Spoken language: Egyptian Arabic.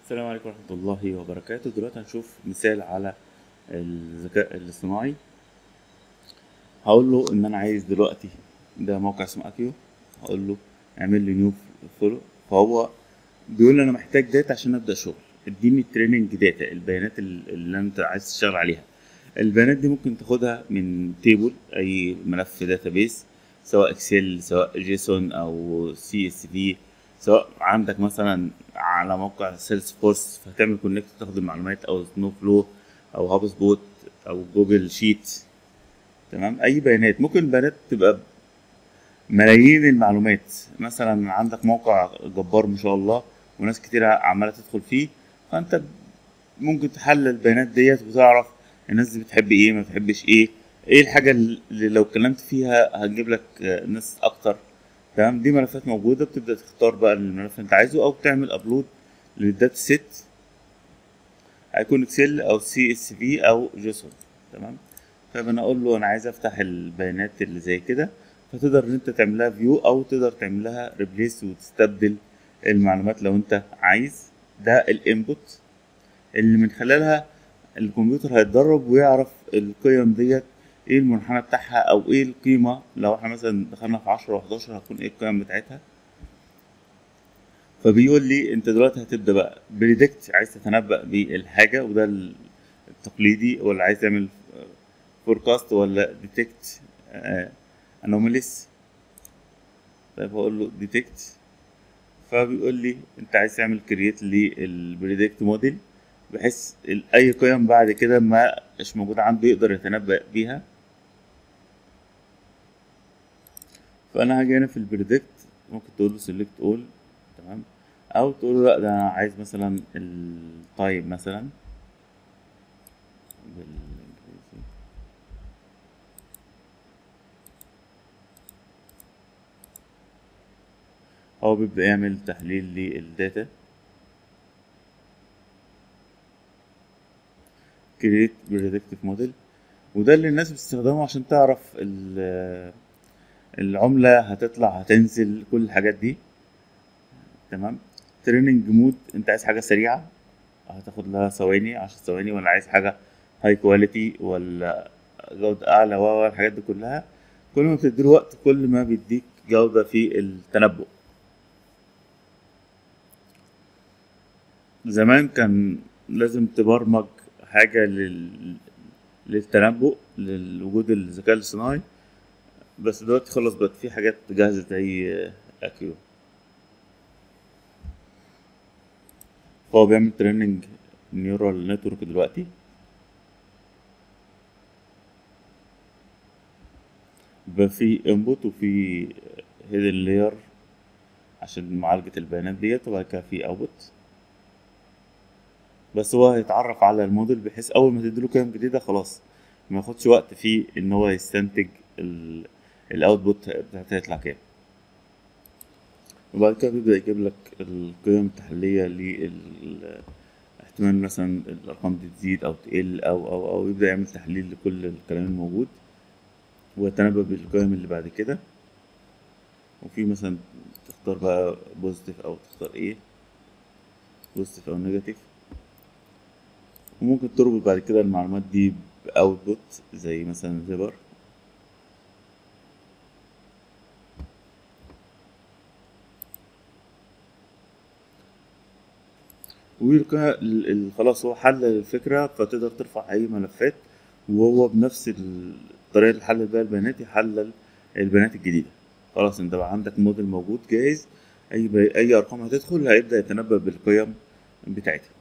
السلام عليكم ورحمة الله وبركاته دلوقتي هنشوف مثال على الذكاء الاصطناعي هقول له ان انا عايز دلوقتي ده موقع اسمه اكيو هقول له اعمل لي نيو فولو فهو بيقول لي انا محتاج داتا عشان ابدا شغل اديني تريننج داتا البيانات ال- اللي انت عايز تشتغل عليها البيانات دي ممكن تاخدها من تيبل اي ملف داتابيس سواء اكسل سواء جيسون او سي اس في سواء عندك مثلا على موقع سيلز فورس فتعمل كونكت تاخد المعلومات او سنو فلو او هاب سبوت او جوجل شيت تمام اي بيانات ممكن البيانات تبقى ملايين المعلومات مثلا عندك موقع جبار ما شاء الله وناس كتير عماله تدخل فيه فانت ممكن تحلل البيانات ديت وتعرف الناس دي بتحب ايه ما بتحبش ايه ايه الحاجه اللي لو اتكلمت فيها هتجيب لك آه، ناس اكتر تمام دي ملفات موجوده بتبدا تختار بقى الملف اللي انت عايزه او تعمل ابلود للداتا سيت هيكون اكسل او سي اس في او جيسون تمام فانا اقول له انا عايز افتح البيانات اللي زي كده فتقدر ان انت تعملها فيو او تقدر تعملها ريبليس وتستبدل المعلومات لو انت عايز ده الانبوت اللي من خلالها الكمبيوتر هيتدرب ويعرف القيم ديت ايه المنحنى بتاعها او ايه القيمة لو احنا مثلا دخلنا في عشرة وحداشر هتكون ايه القيم بتاعتها فبيقول لي انت دلوقتي هتبدا بقى بريدكت عايز تتنبأ بالحاجة وده التقليدي ولا عايز تعمل فوركاست ولا ديتكت انوماليس طيب هقول له ديتكت فبيقول لي انت عايز تعمل كرييت للبريدكت موديل بحيث ال- اي قيم بعد كده ما مش موجوده عنده يقدر يتنبأ بيها فانا هاجي هنا في البريدكت ممكن تقول له سيلكت اول تمام او تقول له لا ده انا عايز مثلا التايب مثلا بالانجليزي هو بيبدأ يعمل تحليل للداتا create predictive model وده اللي الناس بتستخدمه عشان تعرف ال- العملة هتطلع هتنزل كل الحاجات دي تمام تريننج مود انت عايز حاجة سريعة هتاخد لها ثواني عشر ثواني ولا عايز حاجة هاي كواليتي ولا جودة أعلى و و الحاجات دي كلها كل ما بتديله وقت كل ما بيديك جودة في التنبؤ زمان كان لازم تبرمج حاجة لل... للتنبؤ لوجود الذكاء الاصطناعي بس دلوقتي خلاص بقت في حاجات جاهزة زي اكيو هو بيعمل تريننج نيورال نتورك دلوقتي بقى في انبوت وفي هيدن لاير عشان معالجة البيانات ديت وبعد كده في اوتبوت بس هو هيتعرف على الموديل بحيث اول ما تديله قيم جديده خلاص ما ياخدش وقت في ان هو يستنتج الاوتبوت بتاعتها هيطلع كام وبعد كده بيبدا يجيب لك القيم التحليليه لل احتمال مثلا الارقام دي تزيد او تقل او او او يبدا يعمل تحليل لكل الكلام الموجود ويتنبأ بالقيم اللي بعد كده وفي مثلا تختار بقى بوزيتيف او تختار ايه بوزيتيف او نيجاتيف وممكن تربط بعد كده المعلومات دي بأوتبوت زي مثلا زبر ويلقى ال- ال- خلاص هو حل الفكرة فتقدر ترفع أي ملفات وهو بنفس الطريقة اللي حلل بيها البيانات يحلل البيانات الجديدة خلاص انت بقى عندك موديل موجود جاهز أي بي... أي أرقام هتدخل هيبدأ يتنبأ بالقيم بتاعتها